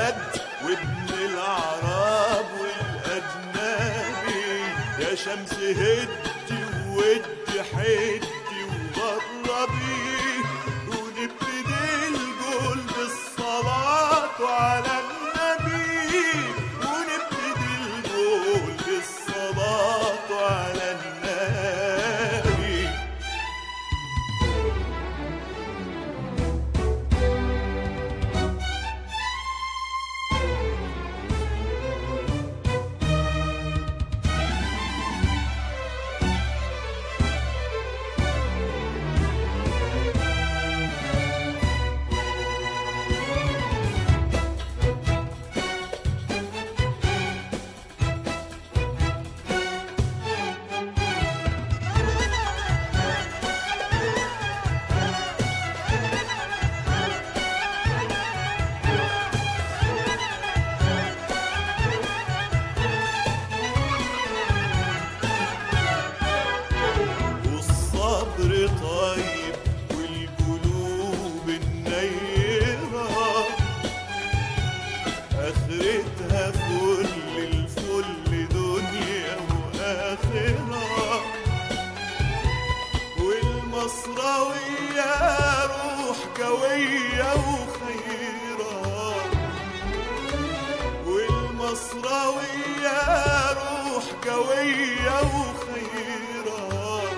البلد وابن العرب والأجنبي يا شمس هدي ودي حدي وغربي ونبتدي الجول بالصلاة على النبي ونبتدي الجول بالصلاة على النبي والصبر طيب والقلوب النيرة آخرتها فل الفل دنيا وآخرة والمصراوية روح قوية وخيرة والمصراوية روح قوية وخيرة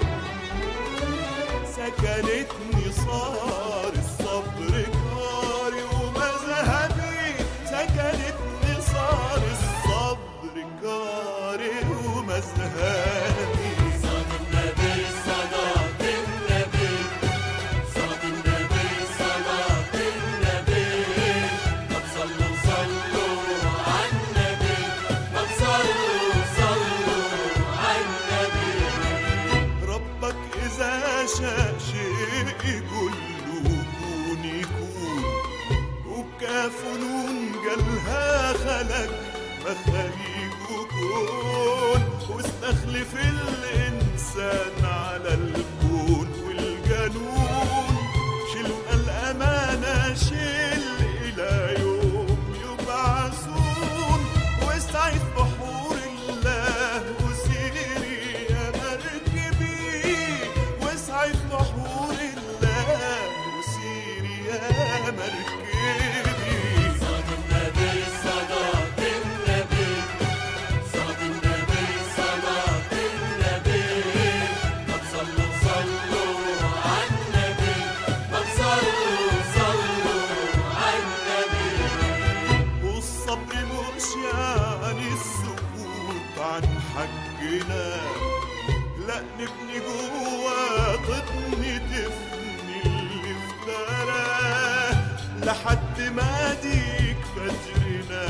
سكنتني صار الصبر كاري ومذهبي سكنتني صار الصبر كاري ومذهبي صاد النبي صلاة النبي صاد النبي صلاة النبي طب صلوا صلوا على النبي طب صلوا صلوا على النبي ربك إذا شاء شيء يقول له كون يكون وبكاف نون قالها خلق مخاليق كون واستخلف الإنسان على الكون والجنون شيل الأمانة شيل إلى يوم يبعثون واستعيذ بحور الله وسيري يا مركبي واسعي في بحور الله وسيري يا مركبي صاد النبي صلاة النبي صاد النبي صلاة النبي طب صلوا صلوا على النبي طب صلوا صلوا على النبي والصبر مش يعني السكوت عن حقنا لا نبني جوا تبني تفني اللي افتراه لحد ما ديك فجرنا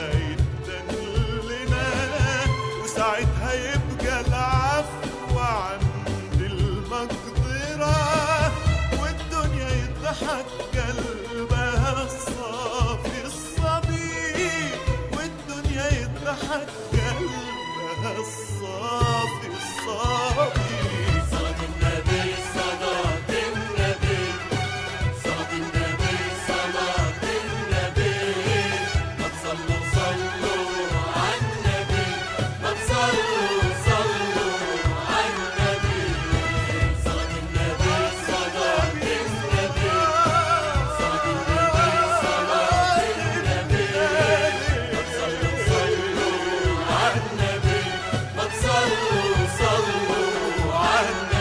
يتدلنا وساعتها يبقى العفو عند المقدرة والدنيا يضحك قلبها الصافي الصبي والدنيا يضحك قلبها الصافي الصبي صلاة النبي صلاة النبي صلاة النبي صلاة النبي ما تصلوا صلوا على النبي ما تصلوا صلوا على النبي صلاة النبي صلاة النبي صلاة النبي صلاة النبي ما تصلوا صلوا على النبي ما تصلوا صلوا على النبي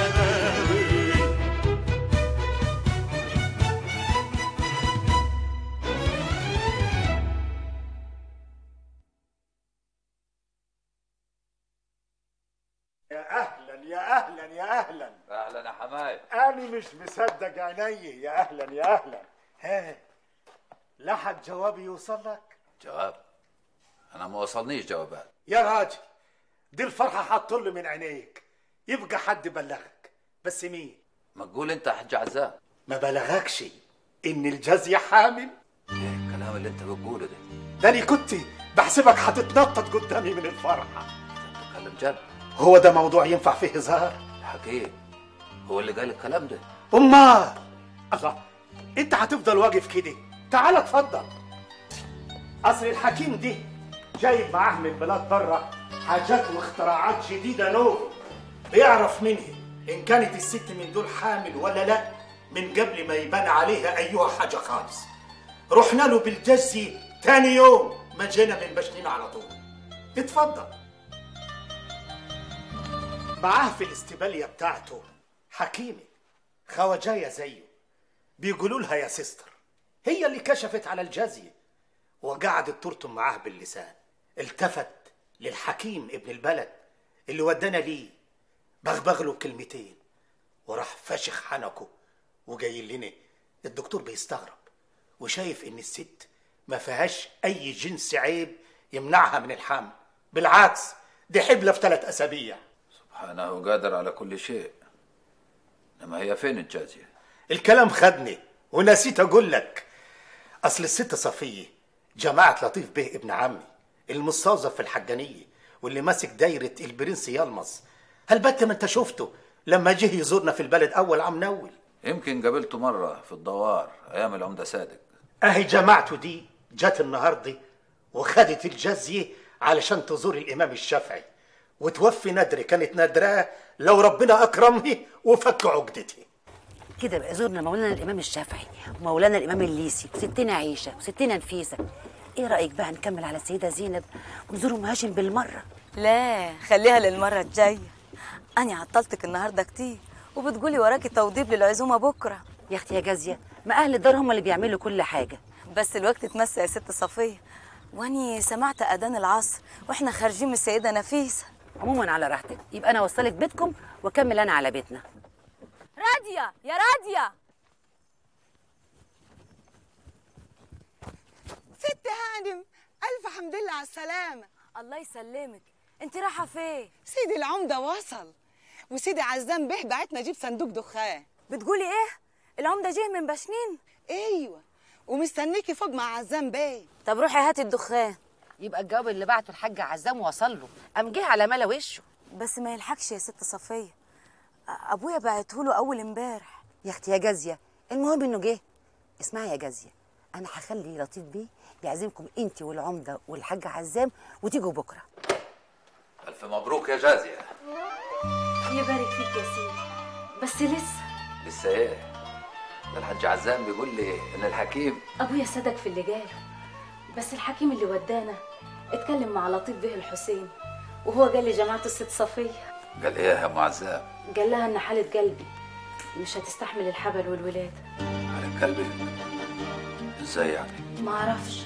يا اهلا يا اهلا يا اهلا اهلا يا حماي انا مش مصدق عيني يا اهلا يا اهلا ها لحد جوابي يوصل لك جواب انا ما وصلنيش جوابات يا راجل دي الفرحه هتطل من عينيك يبقى حد بلغك بس مين ما تقول انت يا حاج عزام ما بلغكش ان الجزية حامل ايه الكلام اللي انت بتقوله ده ده انا كنت بحسبك هتتنطط قدامي من الفرحه تتكلم جد هو ده موضوع ينفع فيه هزار حكيم هو اللي قال الكلام ده امال الله انت هتفضل واقف كده تعال اتفضل اصل الحكيم دي جايب معاه من بلاد بره حاجات واختراعات جديده نو بيعرف منها ان كانت الست من دول حامل ولا لا من قبل ما يبان عليها ايها حاجه خالص رحنا له بالجزي تاني يوم ما جينا من بشتين على طول اتفضل معاه في الاستباليه بتاعته حكيمه خواجايه زيه بيقولوا لها يا سيستر هي اللي كشفت على الجازية وقعدت ترطم معاه باللسان التفت للحكيم ابن البلد اللي ودانا ليه بغبغ له بكلمتين وراح فشخ حنكه وجاي لنا الدكتور بيستغرب وشايف ان الست ما فيهاش اي جنس عيب يمنعها من الحمل بالعكس دي حبلة في ثلاث اسابيع سبحانه قادر على كل شيء انما هي فين الجازية الكلام خدني ونسيت اقول لك اصل الست صفيه جماعه لطيف به ابن عمي المستوظف في الحجانيه واللي ماسك دايره البرنس يلمص هل بت ما انت شفته لما جه يزورنا في البلد اول عم نول يمكن قابلته مرة في الدوار ايام العمدة صادق اهي جماعته دي جت النهارده وخدت الجزيه علشان تزور الامام الشافعي وتوفي ندر كانت نادراه لو ربنا اكرمه وفك عقدته كده بقى زورنا مولانا الامام الشافعي ومولانا الامام الليسي وستنا عيشه وستنا نفيسه ايه رايك بقى نكمل على السيده زينب ونزور ام هاشم بالمره لا خليها للمرة الجاية أنا عطلتك النهاردة كتير وبتقولي وراكي توضيب للعزومة بكرة يا اختي يا جازيه ما اهل الدار هم اللي بيعملوا كل حاجه بس الوقت اتمسى يا ست صفية واني سمعت أذان العصر واحنا خارجين من السيدة نفيسة عموما على راحتك يبقى انا اوصلك بيتكم واكمل انا على بيتنا رادية يا رادية ست هانم ألف حمد لله على السلامة الله يسلمك انت رايحة فين سيدي العمدة وصل وسيدي عزام به بعتنا جيب صندوق دخان بتقولي ايه العمدة جه من بشنين ايوه ومستنيكي فوق مع عزام بيه طب روحي هاتي الدخان يبقى الجواب اللي بعته الحاج عزام وصل له قام جه على ملا وشه بس ما يلحقش يا ست صفية أ- ابويا بعته له اول امبارح يا اختي يا جازيه المهم انه جه اسمعي يا جازيه انا هخلي لطيف بيه يعزمكم انت والعمده والحاج عزام وتيجوا بكره الف مبروك يا جازية يبارك فيك يا سيدي بس لسه لسه ايه ده الحاج عزام بيقول لي ان الحكيم ابويا صدق في اللي جاله بس الحكيم اللي ودانا اتكلم مع لطيف به الحسين وهو قال لجماعة الست صفية قال ايه يا ام عزام قال لها ان حالة قلبي مش هتستحمل الحبل والولادة على قلبي ازاي يعني ما اعرفش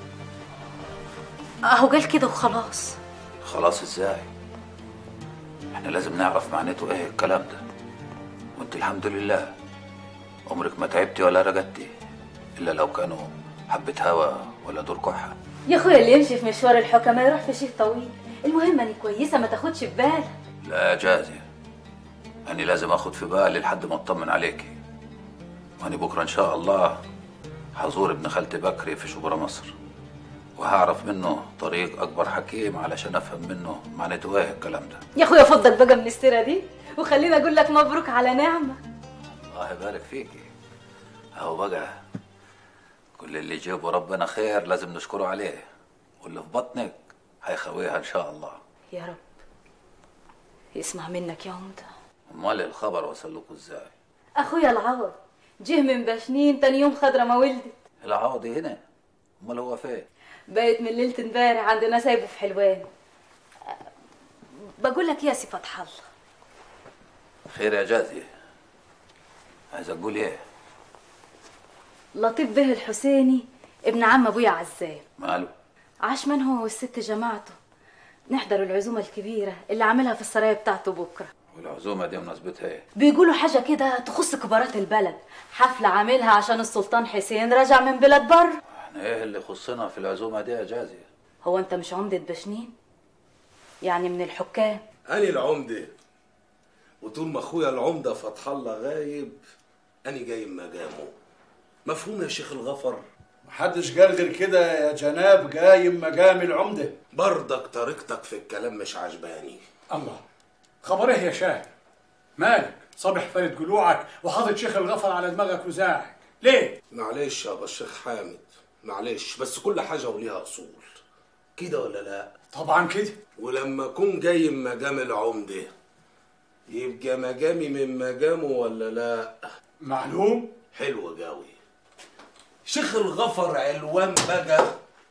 اهو قال كده وخلاص خلاص ازاي احنا لازم نعرف معناته ايه الكلام ده وانت الحمد لله عمرك ما تعبتي ولا رقدتي الا لو كانوا حبة هوا ولا دور كحة يا اخويا اللي يمشي في مشوار الحكمة يروح في شيء طويل المهم اني كويسة ما تاخدش في بالك لا يا جازي أنا لازم أخد في بالي لحد ما أطمن عليكي وأنا بكرة إن شاء الله هزور ابن خالتي بكري في شبرا مصر وهعرف منه طريق أكبر حكيم علشان أفهم منه معناته إيه الكلام ده يا اخويا فضك بقى من السيرة دي وخليني اقول لك مبروك على نعمة الله يبارك فيكي أهو بقى كل اللي يجيبه ربنا خير لازم نشكره عليه واللي في بطنك هيخويها إن شاء الله يا رب يسمع منك يا عمدة أمال الخبر وصل لكم إزاي اخويا العوض جه من بشنين تاني يوم خضرة ما ولدت العوضي هنا أمال هو فين بقت من ليلة امبارح عندنا سايبه في حلوان أه، بقول لك يا سي فتح الله خير يا جازي عايز أقول إيه لطيف به الحسيني ابن عم ابويا عزام ماله عاش من هو والست جماعته نحضر العزومة الكبيرة اللي عاملها في السرايا بتاعته بكرة والعزومة دي مناسبتها ايه؟ بيقولوا حاجة كده تخص كبارات البلد حفلة عاملها عشان السلطان حسين رجع من بلاد بر احنا ايه اللي يخصنا في العزومة دي يا جازي؟ هو انت مش عمدة بشنين يعني من الحكام أنا العمدة وطول ما أخويا العمدة فتح الله غايب أنا جاي مقامه مفهوم يا شيخ الغفر محدش قال غير كده يا جناب قايم مقام العمدة برضك طريقتك في الكلام مش عجباني الله خبر ايه يا شاهد مالك صبح فارد جلوعك وحاطط شيخ الغفر على دماغك وزاعك ليه معلش يا أبا الشيخ حامد معلش بس كل حاجه وليها اصول كده ولا لا طبعا كده ولما اكون جاي من مجام العمده يبقى مجامي من مجامه ولا لا معلوم حلو جوي شيخ الغفر علوان بقى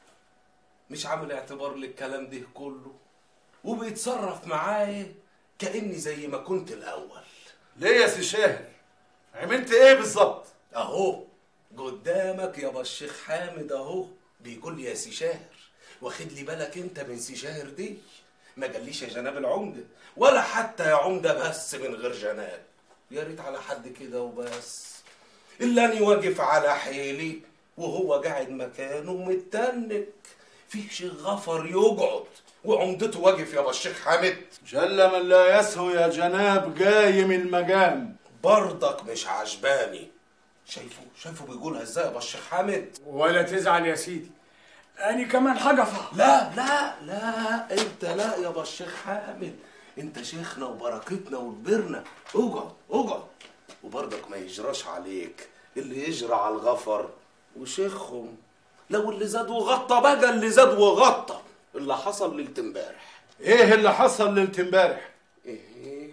مش عامل اعتبار للكلام ده كله وبيتصرف معايا كاني زي ما كنت الاول ليه يا سي شاهر عملت ايه بالظبط اهو قدامك يابا الشيخ حامد اهو بيقول لي يا سي شاهر واخد لي بالك انت من سي شاهر دي ما قاليش يا جناب العمده ولا حتى يا عمده بس من غير جناب يا ريت على حد كده وبس الا اني واقف على حيلي وهو قاعد مكانه متنك فيه شيخ غفر يقعد وعمدته واقف يابا الشيخ حامد جل من لا يسهو يا جناب جاي من المجام برضك مش عجباني شايفه شايفه بيقولها ازاي يا الشيخ حامد ولا تزعل يا سيدي أنا كمان حجفة لا لا لا انت لا يا الشيخ حامد انت شيخنا وبركتنا وكبرنا اقعد اقعد وبرضك ما يجراش عليك اللي يجرى على الغفر وشيخهم لو اللي زاد وغطى بقى اللي زاد وغطى اللي حصل ليله امبارح ايه اللي حصل ليله امبارح ايه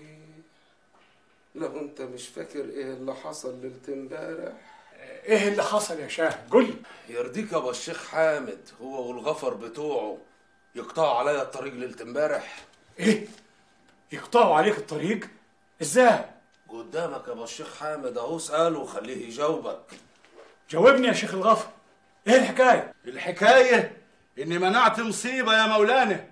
لو انت مش فاكر ايه اللي حصل ليله امبارح إيه اللي حصل يا شاهد قول لي يرضيك يا ابو الشيخ حامد هو والغفر بتوعه يقطعوا عليا الطريق ليله امبارح إيه يقطعوا عليك الطريق إزاي قدامك يا ابو الشيخ حامد اهو اساله وخليه يجاوبك جاوبني يا شيخ الغفر إيه الحكاية الحكاية إني منعت مصيبة يا مولانا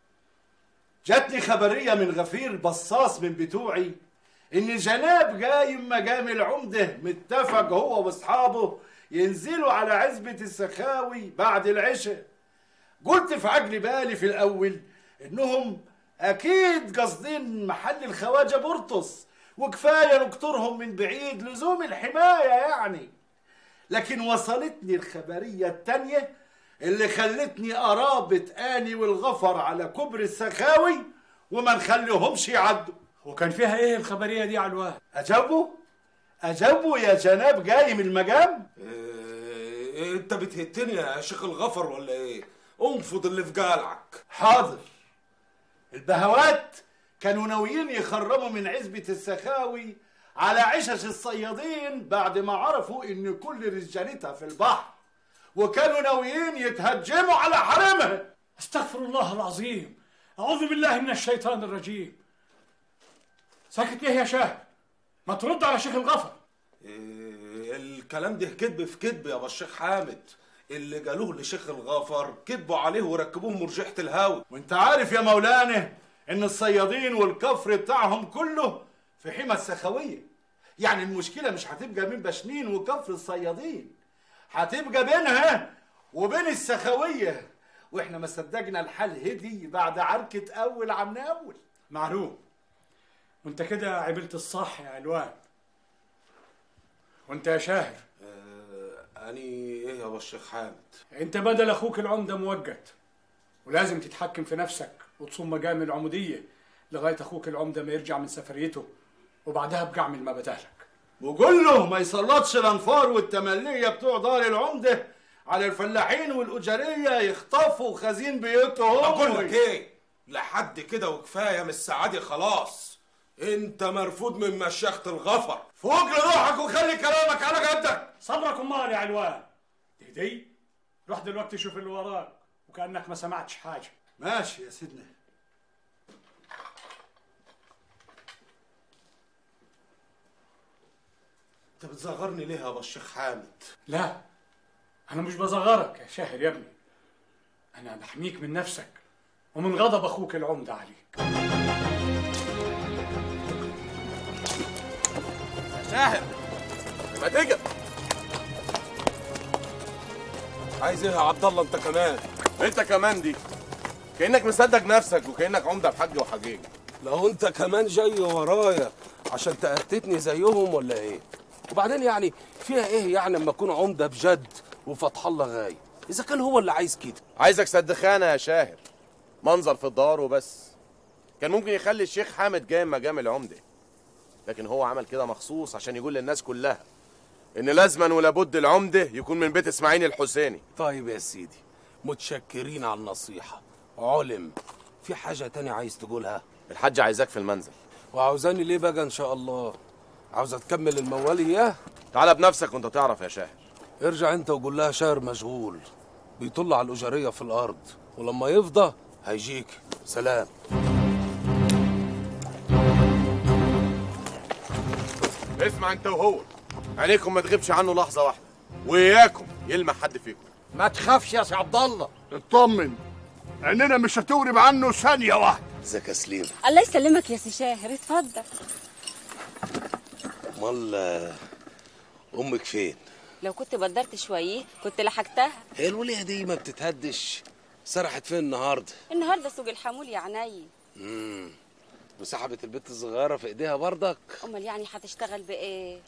جاتني خبرية من غفير بصاص من بتوعي إن جناب جاي من مجام العمدة متفق هو وأصحابه ينزلوا على عزبة السخاوي بعد العشاء قلت في عقل بالي في الأول إنهم أكيد قاصدين محل الخواجة بورتوس وكفاية نقطرهم من بعيد لزوم الحماية يعني لكن وصلتني الخبرية التانية اللي خلتني أرابط آني والغفر على كبر السخاوي وما نخليهمش يعدوا وكان فيها إيه الخبرية دي على الواد أجابوا أجابوا يا جناب جاي من المجام إيه إيه انت بتهتني يا شيخ الغفر ولا ايه انفض اللي في جالعك حاضر البهوات كانوا ناويين يخرموا من عزبة السخاوي على عشش الصيادين بعد ما عرفوا ان كل رجالتها في البحر وكانوا ناويين يتهجموا على حرمها استغفر الله العظيم أعوذ بالله من الشيطان الرجيم ساكت ليه يا شاهد ما ترد على شيخ الغفر إيه الكلام ده كذب في كذب يا ابو الشيخ حامد اللي قالوه لشيخ الغفر كذبوا عليه وركبوه مرجحة الهاوي وانت عارف يا مولانا ان الصيادين والكفر بتاعهم كله في حمى السخاوية يعني المشكلة مش هتبقى بين بشنين وكفر الصيادين هتبقى بينها وبين السخاوية واحنا ما صدقنا الحل هدي بعد عركة اول عم اول معلوم وانت كده عملت الصح يا علوان وانت يا شاهر آه اني ايه يا ابو الشيخ حامد انت بدل اخوك العمده موجت ولازم تتحكم في نفسك وتصوم مجامع العموديه لغايه اخوك العمده ما يرجع من سفريته وبعدها ابقى اعمل ما بدالك وقول له ما يسلطش الانفار والتمليه بتوع دار العمده على الفلاحين والاجاريه يخطفوا خزين بيوتهم اقول لك ايه لحد كده وكفايه من السعادة خلاص انت مرفوض من مشيخة الغفر فوق لروحك وخلي كلامك على قدك صبرك امال يا علوان دي روح دلوقتي شوف اللي وراك وكانك ما سمعتش حاجه ماشي يا سيدنا انت بتصغرني ليه يا ابو الشيخ حامد لا انا مش بصغرك يا شاهر يا ابني انا بحميك من نفسك ومن غضب اخوك العمده عليك شاهد ما تيجي عايز ايه يا عبد الله انت كمان انت كمان دي كانك مصدق نفسك وكانك عمده بحج وحجيج لو انت كمان جاي ورايا عشان تأتتني زيهم ولا ايه وبعدين يعني فيها ايه يعني اما اكون عمده بجد وفتح الله غايب اذا كان هو اللي عايز كده عايزك سدخانه يا شاهر منظر في الدار وبس كان ممكن يخلي الشيخ حامد جاي مجام العمده لكن هو عمل كده مخصوص عشان يقول للناس كلها ان لازما ولابد العمده يكون من بيت اسماعيل الحسيني طيب يا سيدي متشكرين على النصيحة علم في حاجة تانية عايز تقولها الحاج عايزاك في المنزل وعاوزاني ليه بقى ان شاء الله عاوزة تكمل الموال اياه تعالى بنفسك وانت تعرف يا شاهر ارجع انت وقول لها شاعر مشغول بيطل على الأجرية في الأرض ولما يفضى هيجيك سلام اسمع انت وهو عينيكم ما تغيبش عنه لحظه واحده واياكم يلمح حد فيكم ما تخافش يا سي عبد الله اطمن عيننا مش هتغرب عنه ثانيه واحده ازيك يا سليم الله يسلمك يا سي شاهر اتفضل امال آه، امك فين لو كنت بدرت شويه كنت لحقتها هي الوليه دي ما بتتهدش سرحت فين النهارده النهارده سوق الحمول يا عيني امم وسحبت البت الصغيره في ايديها برضك امال يعني هتشتغل بايه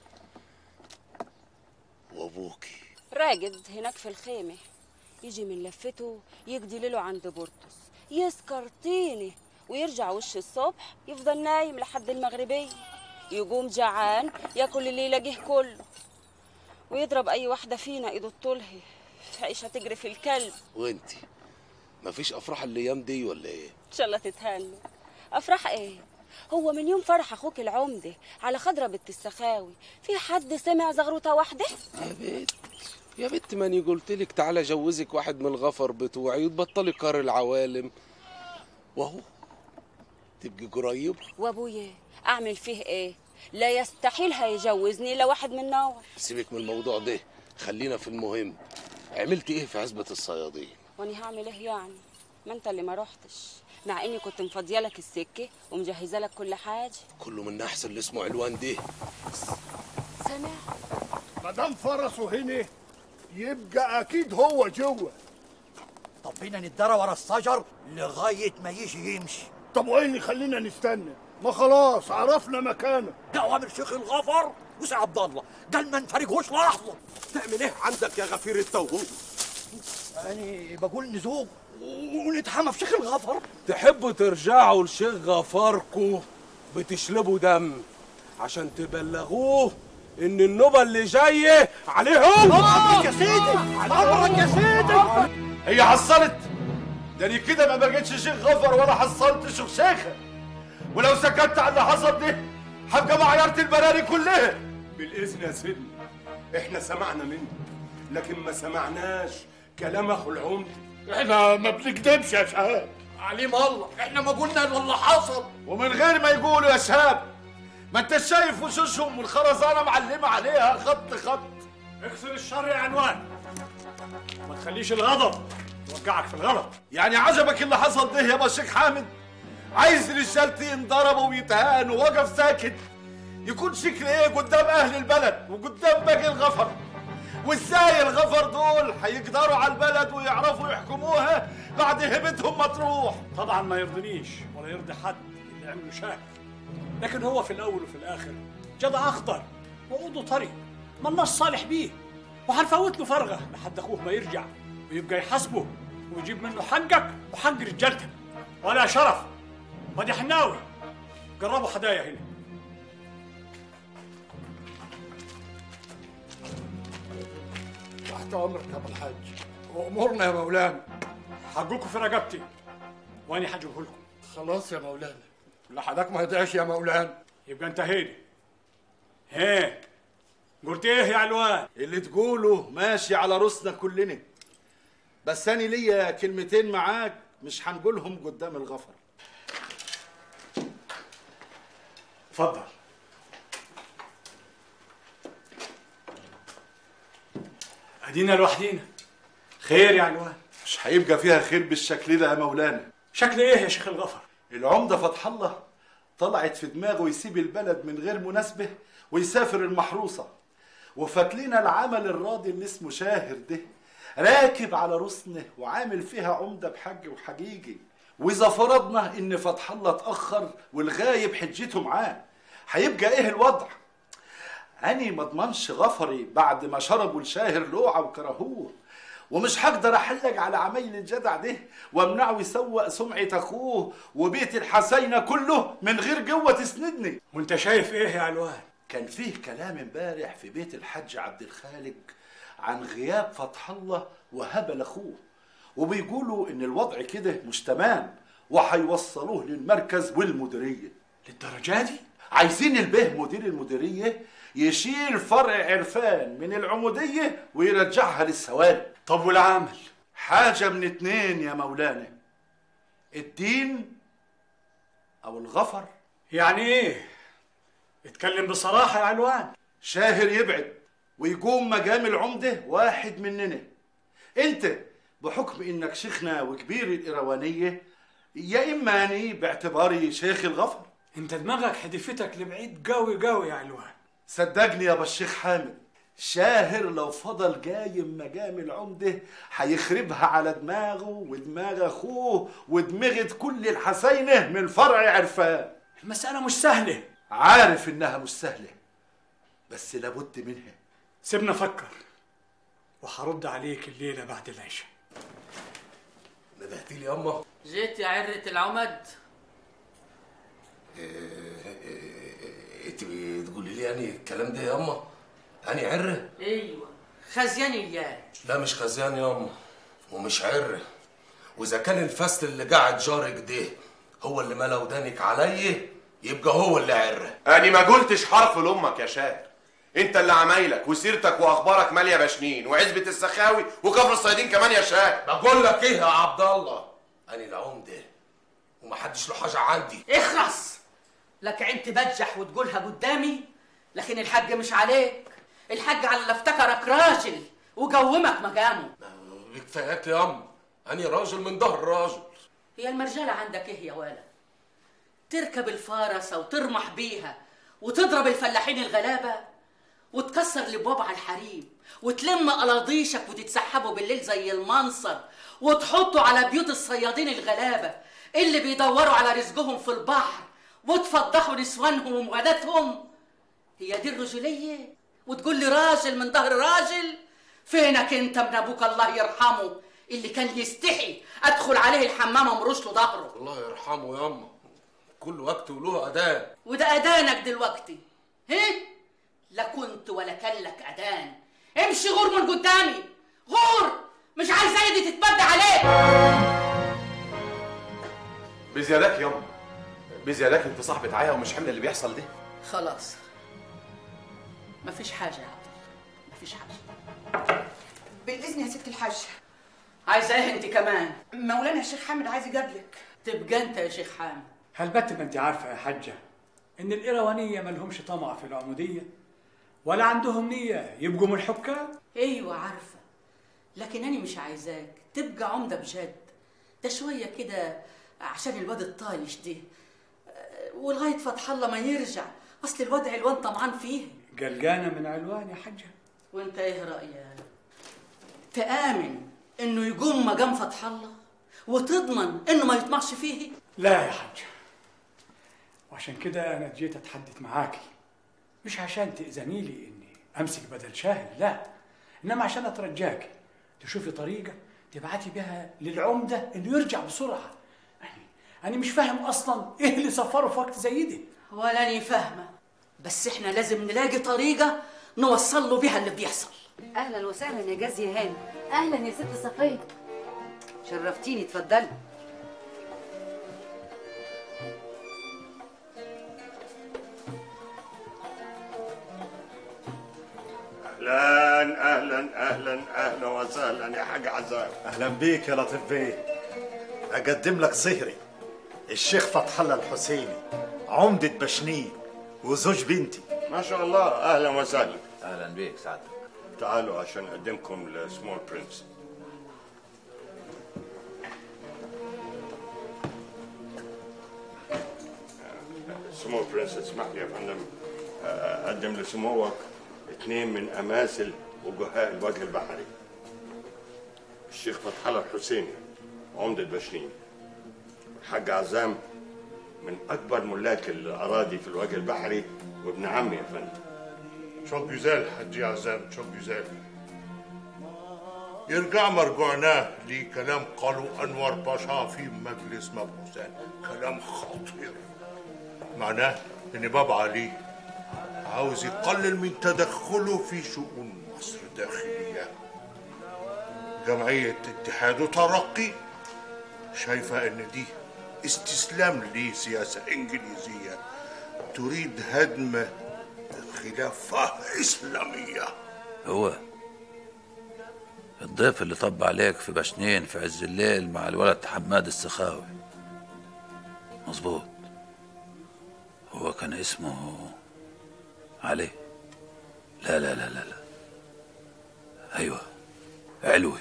وابوكي راجد هناك في الخيمه يجي من لفته يقضي ليله عند بورتوس يسكر طينه ويرجع وش الصبح يفضل نايم لحد المغربية يقوم جعان ياكل اللي يلاقيه كله ويضرب اي واحده فينا ايده الطلهي عيشه تجري في الكلب وانتي مفيش افراح الايام دي ولا ايه ان شاء الله تتهنوا افراح ايه هو من يوم فرح اخوك العمده على خضره بنت السخاوي في حد سمع زغروطه واحده يا بنت يا بنت ماني قلت لك تعالى جوزك واحد من الغفر بتوعي وتبطلي كار العوالم وهو تبقي قريب وابويا اعمل فيه ايه لا يستحيل هيجوزني الا واحد من نور سيبك من الموضوع ده خلينا في المهم عملت ايه في عزبة الصيادين واني هعمل ايه يعني ما انت اللي ما رحتش مع اني كنت مفضيه لك السكه ومجهزه لك كل حاجه كله من احسن اللي اسمه علوان ده سامع ما دام فرسه هنا يبقى اكيد هو جوه طب بينا نتدرى ورا الشجر لغايه ما يجي يمشي طب وايه اللي يخلينا نستنى ما خلاص عرفنا مكانه ده اوامر شيخ الغفر وسي عبد الله قال ما نفارقهوش لحظه تعمل ايه عندك يا غفير التوهوب انا بقول نزوق ونتحمى في شيخ الغفر تحبوا ترجعوا لشيخ غفاركو بتشلبوا دم عشان تبلغوه ان النوبه اللي جايه عليهم امرك يا سيدي امرك يا سيدي هي حصلت ده انا كده ما بقتش شيخ غفر ولا حصلت شيخ شيخه ولو سكت على اللي حصل ده هبقى معيرة البراري كلها بالاذن يا سيدنا احنا سمعنا منه لكن ما سمعناش كلام اخو العمده احنا ما بنكدبش يا شهاب عليم الله احنا ما قلنا الا اللي حصل ومن غير ما يقولوا يا شهاب ما انت شايف وشوشهم والخرزانه معلمه عليها خط خط اكسر الشر يا عنوان ما تخليش الغضب يوقعك في الغلط يعني عجبك اللي حصل ده يا شيخ حامد عايز رجالتي ينضربوا ويتهانوا وقف ساكت يكون شكل ايه قدام اهل البلد وقدام باقي الغفر وازاي الغفر دول هيقدروا على البلد ويعرفوا يحكموها بعد هبتهم مطروح طبعا ما يرضنيش ولا يرضي حد اللي عمله شاك لكن هو في الاول وفي الاخر جدع اخضر وعوده طري ما الناس صالح بيه وهنفوت له فرغه لحد اخوه ما يرجع ويبقى يحاسبه ويجيب منه حقك وحق رجالتك ولا شرف ودي حناوي جربوا هدايا هنا تحت امرك يا ابو الحاج وامرنا يا مولانا حقكم في رقبتي وانا هجيبه لكم خلاص يا مولانا لحدك ما يضيعش يا مولانا يبقى انتهينا ها قلت ايه يا علوان اللي تقوله ماشي على راسنا كلنا بس انا ليا كلمتين معاك مش هنقولهم قدام الغفر اتفضل ادينا لوحدينا خير يا علوان مش هيبقى فيها خير بالشكل ده يا مولانا شكل ايه يا شيخ الغفر العمدة فتح الله طلعت في دماغه يسيب البلد من غير مناسبة ويسافر المحروسة وفات لنا العمل الراضي اللي اسمه شاهر ده راكب على رسنه وعامل فيها عمدة بحج وحقيقي وإذا فرضنا إن فتح الله اتأخر والغايب حجته معاه هيبقى إيه الوضع؟ أني ما اضمنش غفري بعد ما شربوا الشاهر لوعة وكرهوه ومش هقدر احلق على عمايل الجدع ده وامنعه يسوق سمعة اخوه وبيت الحسينة كله من غير قوة تسندني وانت شايف ايه يا علوان كان فيه كلام امبارح في بيت الحاج عبد الخالق عن غياب فتح الله وهبل اخوه وبيقولوا ان الوضع كده مش تمام وهيوصلوه للمركز والمديريه للدرجه دي عايزين البيه مدير المديريه يشيل فرع عرفان من العموديه ويرجعها للسوالف طب والعمل حاجه من اتنين يا مولانا الدين او الغفر يعني ايه اتكلم بصراحه يا علوان شاهر يبعد ويقوم مقام العمده واحد مننا انت بحكم انك شيخنا وكبير الايروانيه يا اماني باعتباري شيخ الغفر انت دماغك حدفتك لبعيد قوي قوي يا علوان صدقني يا بالشيخ حامد شاهر لو فضل قايم مقام العمدة هيخربها على دماغه ودماغ أخوه ودماغة كل الحسينة من فرع عرفان المسألة مش سهلة عارف إنها مش سهلة بس لابد منها سيبنا فكر وهرد عليك الليلة بعد العشاء ندهتي لي ياما جيت يا عرة العمد انت تقولي لي يعني الكلام ده ياما يعني عره ايوه خزيان اياه لا مش خزيان ياما ومش عره واذا كان الفصل اللي قاعد جارك ده هو اللي ملا ودانك عليا يبقى هو اللي عره أنا ما قلتش حرف لأمك يا شاهر أنت اللي عمايلك وسيرتك وأخبارك مالية بشنين وعزبة السخاوي وكفر الصيادين كمان يا شاهر بقول لك إيه يا عبد الله أنا العمدة ومحدش له حاجة عندي اخرس لك عين تبجح وتقولها قدامي لكن الحاج مش عليك الحاج على اللي افتكرك راجل وقومك مقامه كفاياك يا أم أنا راجل من ظهر راجل هي المرجلة عندك ايه يا ولد تركب الفارسة وترمح بيها وتضرب الفلاحين الغلابة وتكسر الابواب على الحريم وتلم قلاضيشك وتتسحبوا بالليل زي المنصر وتحطوا على بيوت الصيادين الغلابة اللي بيدوروا على رزقهم في البحر وتفضحوا نسوانهم ومغاداتهم هي دي الرجولية وتقول لي راجل من ظهر راجل فينك انت من ابوك الله يرحمه اللي كان يستحي ادخل عليه الحمام امرش له ظهره الله يرحمه يا أم كل وقت وله أذان وده اذانك دلوقتي ها لا كنت ولا كان لك اذان امشي غور من قدامي غور مش عايزه ايدي تتبدى عليك بزيادك ياما بزيادك أنت صاحبة عيا ومش حمل اللي بيحصل ده خلاص مفيش حاجه يا عبد مفيش حاجه بالاذن يا ست الحاج عايزه ايه انت كمان مولانا الشيخ حامد عايز يقابلك تبقى انت يا شيخ حامد هل بت ما انت عارفه يا حجه ان الايروانيه ما لهمش طمع في العموديه ولا عندهم نيه يبقوا من الحكام ايوه عارفه لكن انا مش عايزاك تبقى عمده بجد ده شويه كده عشان الواد الطايش ده أه، ولغايه فتح الله ما يرجع اصل الواد علوان طمعان فيه قلقانه من علوان يا حجه وانت ايه رايك تامن انه يقوم مقام فتح الله وتضمن انه ما يطمعش فيه لا يا حجه وعشان كده انا جيت اتحدث معاكي مش عشان تأذني لي اني امسك بدل شاهد لا انما عشان اترجاكي تشوفي طريقه تبعتي بها للعمده انه يرجع بسرعه يعني انا مش فاهم اصلا ايه اللي سفره في وقت زي ده ولا اني فاهمه بس احنا لازم نلاقي طريقه نوصل له بيها اللي بيحصل اهلا وسهلا يا جازي هاني اهلا يا ست صفيه شرفتيني اتفضلي اهلا اهلا اهلا اهلا وسهلا يا حاج عزام اهلا بيك يا لطيف بيه اقدم لك صهري الشيخ فتح الله الحسيني عمدة بشنين وزوج بنتي ما شاء الله اهلا وسهلا اهلا بيك سعادتك تعالوا عشان اقدمكم لسمول برنس سمو برنس اسمح لي يا فندم اقدم لسموك اثنين من اماثل وجهاء الوجه البحري الشيخ فتح الله الحسيني عمدة بشرين الحاج عزام من اكبر ملاك الاراضي في الوجه البحري وابن عمي يا فندم Çok güzel Hacı Azam, çok güzel. يرجع مرجعناه لكلام قالوا أنور باشا في مجلس مبعوثات كلام خطير معناه إن بابا علي عاوز يقلل من تدخله في شؤون مصر الداخلية جمعية اتحاد وترقي شايفة ان دي استسلام لسياسة انجليزية تريد هدم خلافة اسلامية هو الضيف اللي طب عليك في بشنين في عز الليل مع الولد حماد السخاوي مظبوط هو كان اسمه علي لا لا لا لا لا ايوه علوي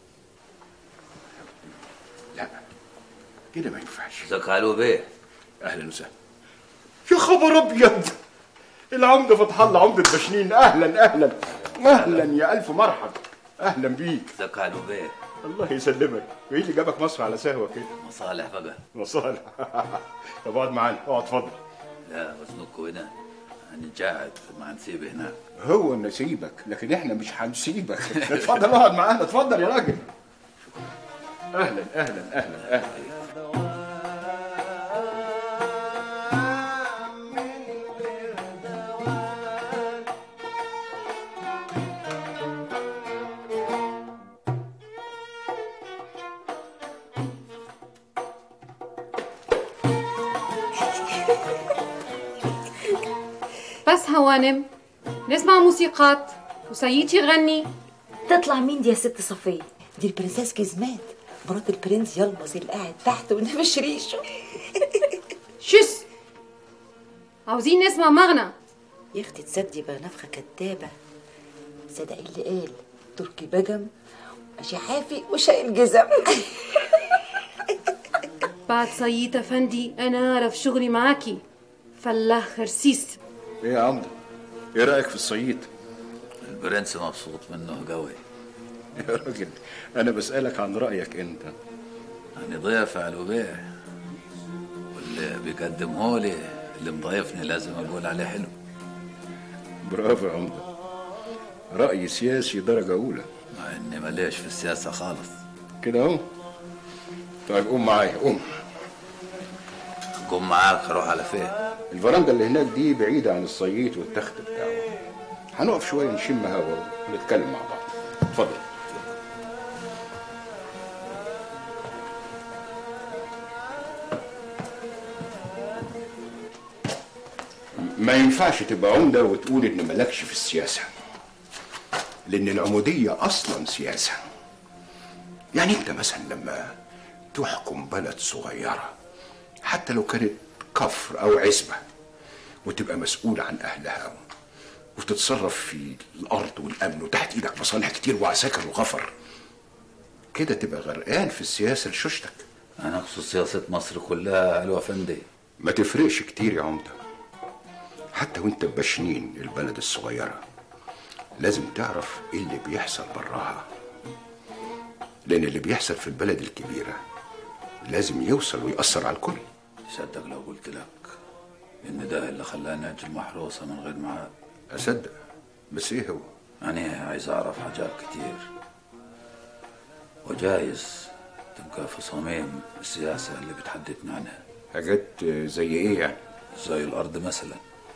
لا كده ما ينفعش ازيك يا علوي بيه اهلا وسهلا يا خبر ابيض العمده فتح الله عمده بشنين اهلا اهلا اهلا يا الف مرحب اهلا بيك ازيك يا علوي بيه الله يسلمك وايه اللي جابك مصر على سهوه كده مصالح بقى مصالح طب اقعد معانا اقعد اتفضل لا وزنكوا هنا انا قاعد ما نسيب هناك هو نسيبك لكن احنا مش هنسيبك اتفضل اقعد معانا اتفضل يا راجل اهلا اهلا اهلا اهلا بس هوانم نسمع موسيقات وسيدتي يغني تطلع مين دي يا ست صفية؟ دي البرنسيس كزمات مرات البرنس يلبس اللي قاعد تحت ونفش ريشه شس عاوزين نسمع مغنى يا اختي تصدقي بقى نفخة كدابة صدق اللي قال تركي بجم شحافي وشايل جزم بعد سيد افندي انا اعرف شغلي معاكي فلاح خرسيس ايه يا عمده ايه رايك في الصعيد البرنس مبسوط منه قوي يا راجل انا بسالك عن رايك انت أنا ضيف على الوبيع واللي بيقدمه لي اللي مضيفني لازم أقول عليه حلو برافو يا عمده راي سياسي درجه اولى مع إني ماليش في السياسة خالص كده اهو طيب قوم معايا قوم قوم معاك أروح على فين الفرندا اللي هناك دي بعيده عن الصييت والتخت بتاعه هنقف شويه نشم هوا ونتكلم مع بعض اتفضل ما ينفعش تبقى عمدة وتقول إن مالكش في السياسة لأن العمودية أصلا سياسة يعني أنت مثلا لما تحكم بلد صغيرة حتى لو كانت كفر أو عزبة وتبقى مسؤول عن أهلها وتتصرف في الأرض والأمن وتحت إيدك مصالح كتير وعساكر وغفر كده تبقى غرقان في السياسة لشوشتك أنا أقصد سياسة مصر كلها علو أفندي ما تفرقش كتير يا عمدة حتى وانت ببشنين البلد الصغيرة لازم تعرف ايه اللي بيحصل براها لان اللي بيحصل في البلد الكبيرة لازم يوصل ويأثر على الكل تصدق لو قلت لك إن ده اللي خلاني أجي المحروسة من غير معاد أصدق بس ايه هو أنا عايز أعرف حاجات كتير وجايز تبقى في صميم السياسة اللي بتحدثنا عنها حاجات زي ايه يعني زي الأرض مثلا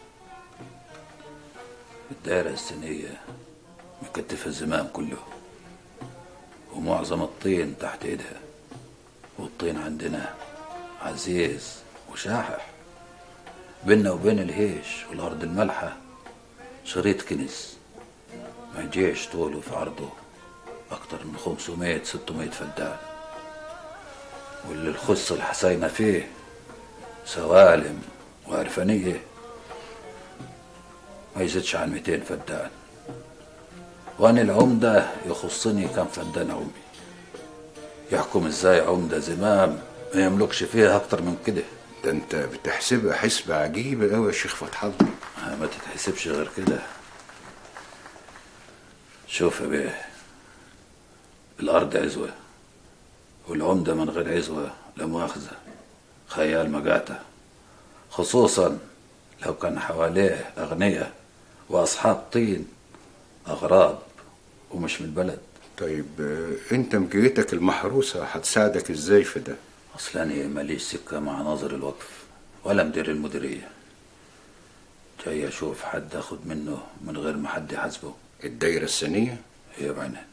الدائرة السنية مكتفة الزمام كله ومعظم الطين تحت ايدها والطين عندنا عزيز وشاحح بيننا وبين الهيش والأرض الملحة شريط كنز ما يجيش طوله في عرضه أكتر من 500 600 فدان واللي الخص الحساينة فيه سوالم وعرفانية ما يزيدش عن 200 فدان وأنا العمدة يخصني كم فدان عمي يحكم ازاي عمدة زمام ما يملكش فيها أكتر من كده ده انت بتحسبها حسبة عجيبة قوي يا شيخ فتح الله ما تتحسبش غير كده شوف يا بيه الأرض عزوة والعمدة من غير عزوة لا مؤاخذة خيال مجاتة خصوصا لو كان حواليه أغنياء وأصحاب طين أغراب ومش من البلد طيب آه، انت مجيتك المحروسة هتساعدك ازاي في ده أصلا أنا ماليش سكة مع ناظر الوقف ولا مدير المديرية جاي اشوف حد اخد منه من غير ما حد يحاسبه الدايرة السنية هي بعينها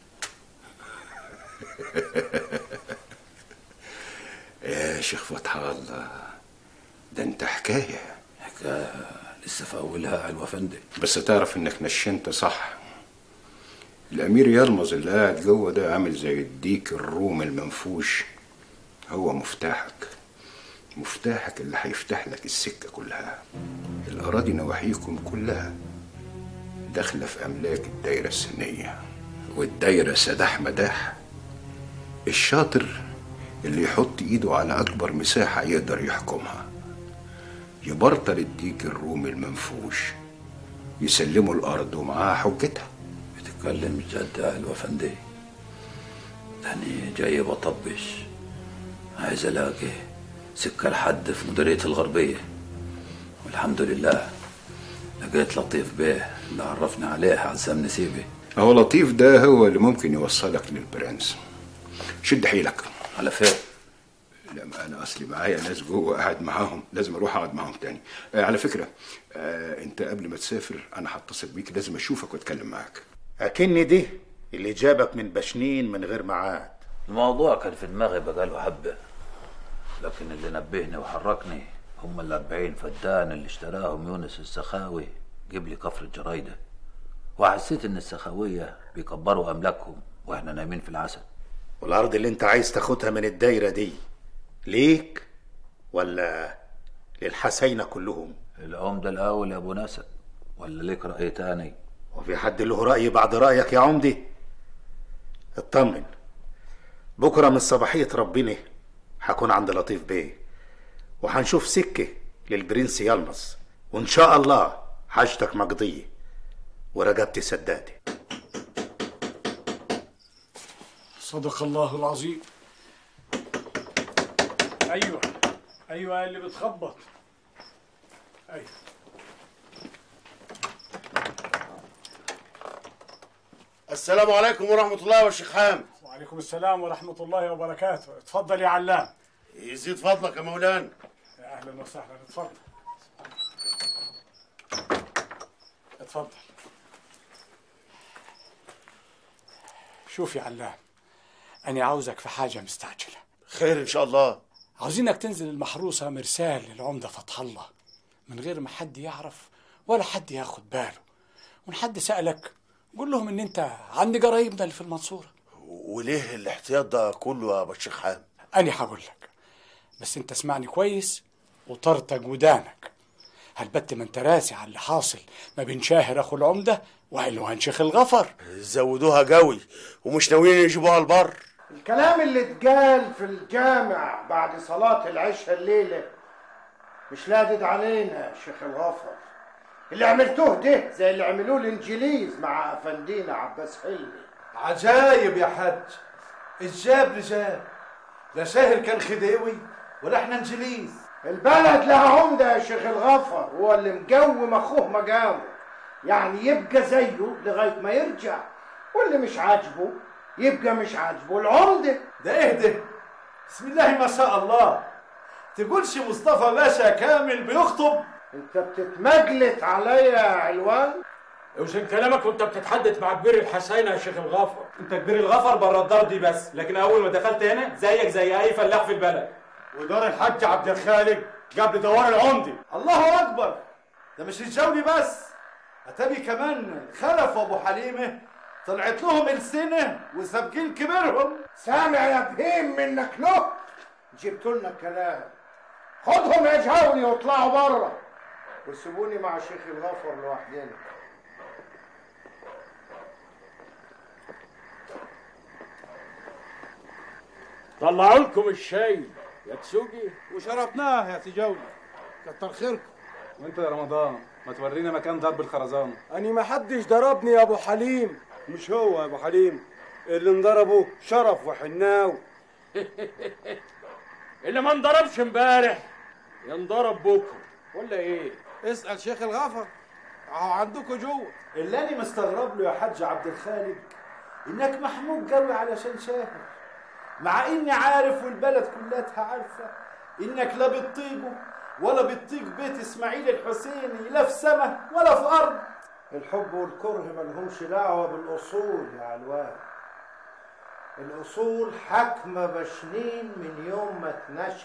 يا شيخ فتح الله ده انت حكاية حكاية لسه في اولها علوة فندق بس تعرف انك نشنت صح الامير يلمظ اللي قاعد جوه ده عامل زي الديك الروم المنفوش هو مفتاحك مفتاحك اللي هيفتح لك السكة كلها الأراضي نواحيكم كلها داخلة في أملاك الدايرة السنية والدايرة سداح مداح الشاطر اللي يحط إيده على أكبر مساحة يقدر يحكمها يبرطل الديك الرومي المنفوش يسلموا الأرض ومعاها حجتها بتتكلم جد يا علوة فندق يعني جاي بطبش عايز الاقي سكة لحد في مديرية الغربية والحمد لله لقيت لطيف بيه اللي عرفني عليه عزام نسيبي هو لطيف ده هو اللي ممكن يوصلك للبرنس شد حيلك على فين؟ لما انا اصلي معايا ناس جوه قاعد معاهم لازم اروح اقعد معاهم تاني آه على فكره آه انت قبل ما تسافر انا هتصل بيك لازم اشوفك واتكلم معاك أكن دي اللي جابك من بشنين من غير ميعاد الموضوع كان في دماغي بقاله حبة لكن اللي نبهني وحركني هم الأربعين فدان اللي اشتراهم يونس السخاوي جيب لي كفر الجرايدة وحسيت إن السخاوية بيكبروا أملاكهم وإحنا نايمين في العسل والأرض اللي أنت عايز تاخدها من الدايرة دي ليك ولا للحسينة كلهم العمدة الأول يا أبو ناسا ولا ليك رأي تاني وفي حد له رأي بعد رأيك يا عمدي اطمن بكرة من صباحية ربنا هكون عند لطيف بيه وهنشوف سكة للبرنس يلمص وإن شاء الله حاجتك مقضية ورقبتي سدادة صدق الله العظيم ايوه ايوه اللي بتخبط ايوه السلام عليكم ورحمة الله والشيخ حامد وعليكم السلام ورحمة الله وبركاته اتفضل يا علام يزيد فضلك يا مولانا يا اهلا وسهلا اتفضل اتفضل شوف يا علام انا عاوزك في حاجة مستعجلة خير ان شاء الله عاوزينك تنزل المحروسة مرسال للعمدة فتح الله من غير ما حد يعرف ولا حد ياخد باله وان حد سألك قول لهم ان انت عند قرايبنا اللي في المنصورة وليه الاحتياط ده كله يا ابو الشيخ حامد أنا هقول لك بس أنت اسمعني كويس وطرطق ودانك هالبت ما أنت راسي على اللي حاصل ما بين شاهر أخو العمدة وعنوان شيخ الغفر زودوها قوي ومش ناويين يجيبوها البر الكلام اللي اتقال في الجامع بعد صلاة العشاء الليلة مش لادد علينا يا شيخ الغفر اللي عملتوه ده زي اللي عملوه الانجليز مع افندينا عباس حلمي عجايب يا حاج الجاب رجال لا شاهر كان خديوي ولا احنا انجليز البلد لها عمدة يا شيخ الغفر هو اللي مقوم اخوه مقامه يعني يبقى زيه لغاية ما يرجع واللي مش عاجبه يبقى مش عاجبه العمدة ده ايه ده بسم الله ما شاء الله تقولش مصطفى باشا كامل بيخطب انت بتتمجلت عليا يا علوان اوزن كلامك وانت بتتحدث مع كبير الحسينة يا شيخ الغفر انت كبير الغفر بره الدار دي بس لكن اول ما دخلت هنا زيك زي اي فلاح في البلد ودار الحاج عبد الخالق قبل دوار العمدي الله اكبر ده مش الجولي بس اتابي كمان خلف ابو حليمه طلعت لهم السنه وسابقين كبيرهم سامع يا بهيم منك له جبت لنا الكلام خدهم يا جولي واطلعوا بره وسيبوني مع شيخ الغفر لوحدنا طلعوا لكم الشاي يا تسوقي وشربناه يا تجولي كتر خيركم وانت يا رمضان ما تورينا مكان ضرب الخرزانه أني ما حدش ضربني يا أبو حليم مش هو يا أبو حليم اللي انضربه شرف وحناو اللي ما انضربش امبارح ينضرب بكره ولا ايه اسأل شيخ الغفر اهو عندكم جوه اللي انا مستغرب له يا حاج عبد الخالق انك محمود قوي علشان شاهر مع اني عارف والبلد كلها عارفه انك لا بتطيقه ولا بتطيق بيت اسماعيل الحسيني لا في سماء ولا في ارض الحب والكره ملهمش دعوة بالأصول يا علوان الأصول حاكمة بشنين من يوم ما اتنشأت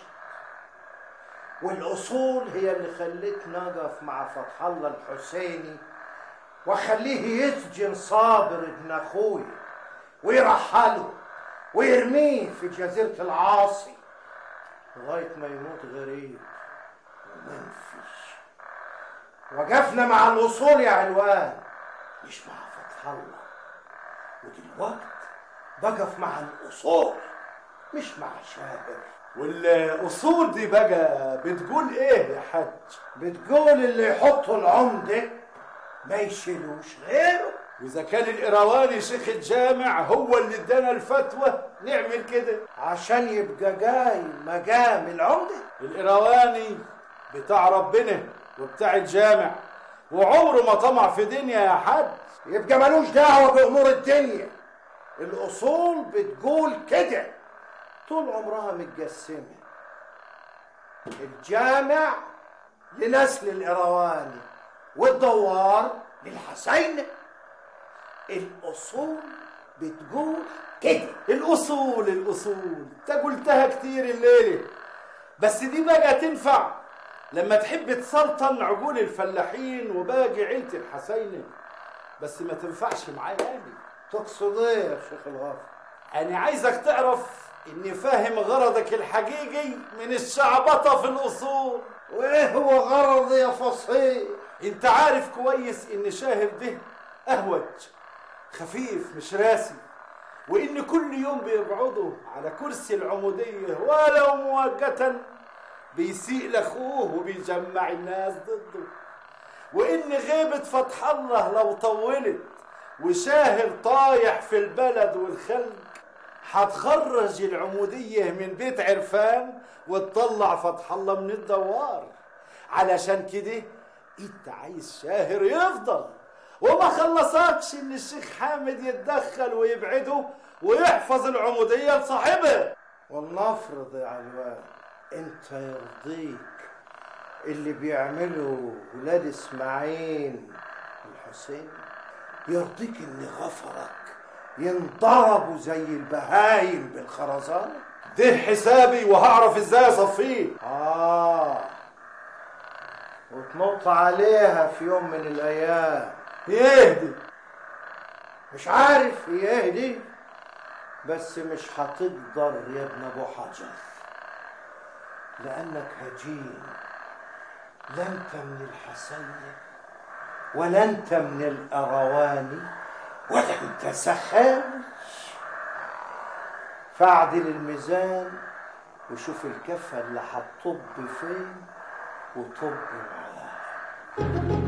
والأصول هي اللي خلتني أقف مع فتح الله الحسيني وأخليه يسجن صابر ابن أخوي ويرحله ويرميه في جزيرة العاصي لغاية ما يموت غريب ومنفش وقفنا مع الأصول يا علوان مش مع فتح الله ودلوقتي بقف مع الأصول مش مع شابر والاصول دي بقى بتقول ايه يا حاج بتقول اللي يحطوا العمدة ما يشيلوش غيره واذا كان القرواني شيخ الجامع هو اللي ادانا الفتوى نعمل كده عشان يبقى جاي مقام العمدة القرواني بتاع ربنا وبتاع الجامع وعمره ما طمع في دنيا يا حاج يبقى ملوش دعوة بأمور الدنيا الأصول بتقول كده طول عمرها متقسمة الجامع لنسل القرواني والدوار للحسين الأصول بتقول كده الاصول الاصول انت قلتها كتير الليله بس دي بقى تنفع لما تحب تسلطن عقول الفلاحين وباقي عيله الحسيني بس ما تنفعش معايا انا تقصد ايه يا شيخ الغافر انا عايزك تعرف اني فاهم غرضك الحقيقي من الشعبطه في الاصول وايه هو غرضي يا فصيح انت عارف كويس ان شاهر ده اهوج خفيف مش راسي وان كل يوم بيقعدوا على كرسي العموديه ولو مؤقتا بيسيء لاخوه وبيجمع الناس ضده وان غيبه فتح الله لو طولت وشاهر طايح في البلد والخلق هتخرج العموديه من بيت عرفان وتطلع فتح الله من الدوار علشان كده انت عايز شاهر يفضل وما خلصكش ان الشيخ حامد يتدخل ويبعده ويحفظ العموديه لصاحبها ولنفرض يا علوان انت يرضيك اللي بيعمله ولاد اسماعيل الحسين يرضيك ان غفرك ينضربوا زي البهايم بالخرزانة ده حسابي وهعرف ازاي اصفيه اه وتنط عليها في يوم من الايام يهدي مش عارف هي ايه دي بس مش هتقدر يا ابن ابو حجر لانك هجين لا انت من الحسين ولا انت من الارواني ولا انت سخاوي فاعدل الميزان وشوف الكفة اللي هتطب فين وطب معاها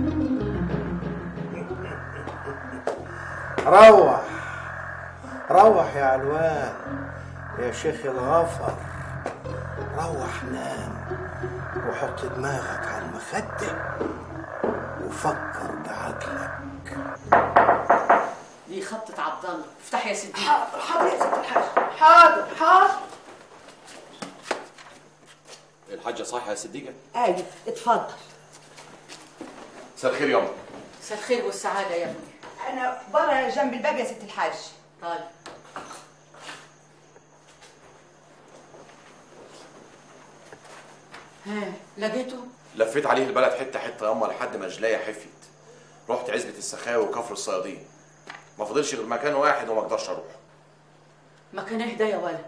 روح روح يا علوان يا شيخ الغفر روح نام وحط دماغك على المخدة وفكر بعقلك دي خطة عبد الله افتح يا سيدي حاضر حاضر يا ست الحاج حاضر حاضر الحاجة صح يا صديقة ايوه اتفضل مساء الخير يابا مساء الخير والسعادة يا ابني انا بره جنب الباب يا ست الحاج طيب ها لقيته لفيت عليه البلد حته حته ياما لحد ما رجليا حفيت رحت عزبة السخاوي وكفر الصيادين ما فضلش غير مكان واحد وما اقدرش اروح مكان اهدى يا ولد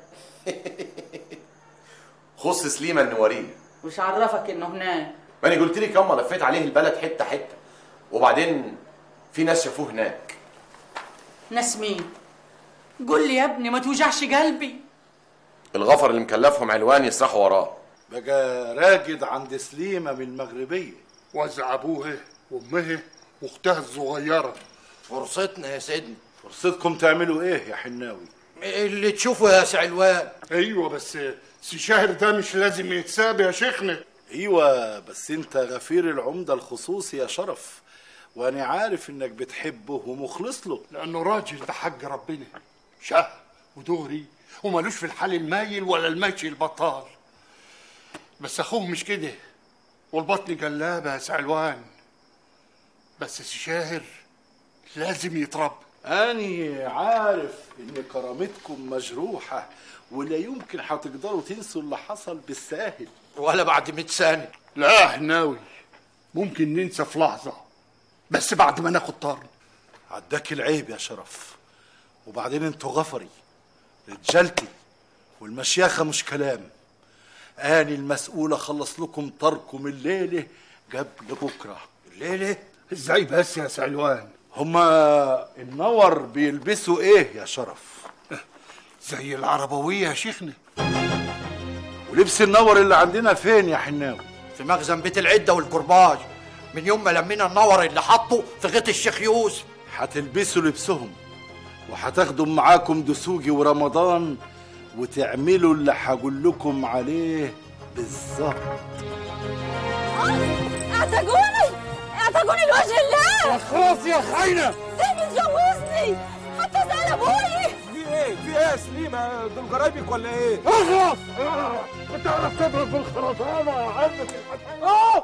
خص سليمة النواريه مش عرفك انه هناك ماني قلت لك ياما لفيت عليه البلد حته حته وبعدين في ناس شافوه هناك ناس مين قول لي يا ابني ما توجعش قلبي الغفر اللي مكلفهم علوان يسرحوا وراه بقى راجد عند سليمة من المغربية وزع ابوها وامها واختها الصغيره فرصتنا يا سيدنا فرصتكم تعملوا ايه يا حناوي اللي تشوفه يا سعلوان ايوه بس سي شاهر ده مش لازم يتساب يا شيخنا ايوه بس انت غفير العمدة الخصوصي يا شرف وانا عارف انك بتحبه ومخلص له لانه راجل ده حق ربنا شه ودغري ومالوش في الحال المايل ولا الماشي البطال بس اخوه مش كده والبطن جلابه يا سعلوان بس الشاهر لازم يتربى أني عارف إن كرامتكم مجروحة ولا يمكن هتقدروا تنسوا اللي حصل بالساهل ولا بعد 100 سنة لا ناوي ممكن ننسى في لحظة بس بعد ما ناخد طار عداك العيب يا شرف وبعدين انتوا غفري رجالتي والمشيخة مش كلام اني المسؤول اخلص لكم طاركم الليلة قبل بكرة الليلة ازاي بس يا سعلوان هما النور بيلبسوا ايه يا شرف زي العربوية يا شيخنا ولبس النور اللي عندنا فين يا حناوي في مخزن بيت العده والكرباج من يوم ما لمينا النور اللي حطه في غيط الشيخ يوسف هتلبسوا لبسهم وهتاخدوا معاكم دسوقي ورمضان وتعملوا اللي هقول لكم عليه بالظبط اعتقوني اعتقوني لوجه الله خلاص يا خاينة سيبي تجوزني حتى اسال ابوي في ايه في ايه يا سليمة دول قرايبك ولا ايه اخلص بتعرف تضرب بالخرطانة يا عمك اه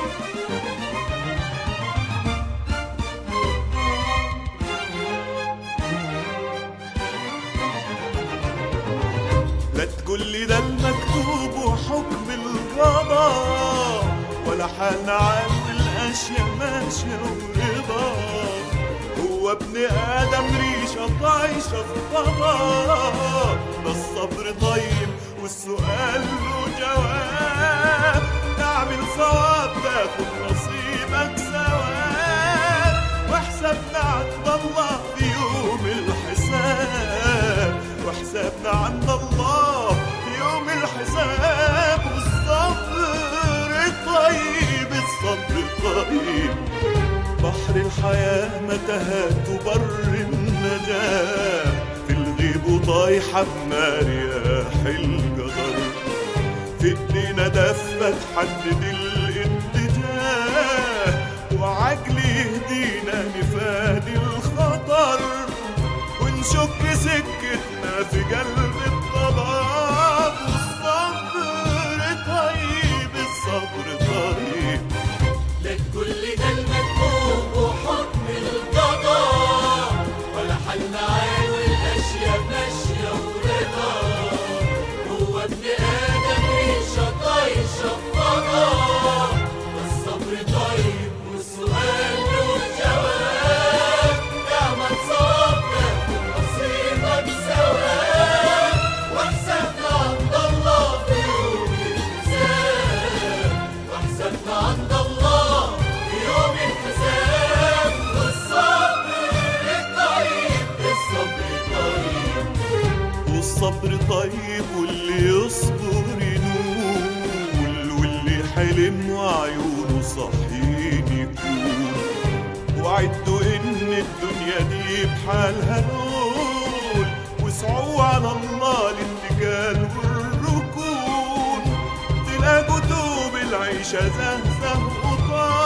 لا تقول لي ده المكتوب وحكم القضاء ولا حنعمل الاشياء ماشيه ورضا هو ابن ادم ريشه طايشه في فضاء ده الصبر طيب والسؤال له جواب تعمل صواب تاخد نصيبك ثواب واحسبنا عند الله في يوم الحساب وحسابنا عند الله في يوم الحساب والصبر طيب الصبر طيب بحر الحياة متاهات وبر النجاة في الغيب وطايحة بنار رياح القدر في ايدينا دفة تحدد الاتجاه وعقل يهدينا نفادي الخطر ونشك سكتنا في قلب الضباب والصبر طيب الصبر طيب لا تقول لي ده المكتوب وحكم القضاء ولا حل عين والاشياء ماشيه ورضا هو ابن ادم ريشه طايشه في فضاء الصبر طيب والسؤال له جواب اعمل صواب تاخد نصيبك ثواب واحسبنا عند الله في يوم الحساب واحسبنا عند الله في يوم الحساب والصبر طيب الصبر طيب والصبر طيب واللي يصبر ينول واللي حلم وعيونه صحيين يكون وعدوا ان الدنيا دي بحالها نول واسعوا على الله الاتكال والركون تلاقوا توب العيشة زهزه وطال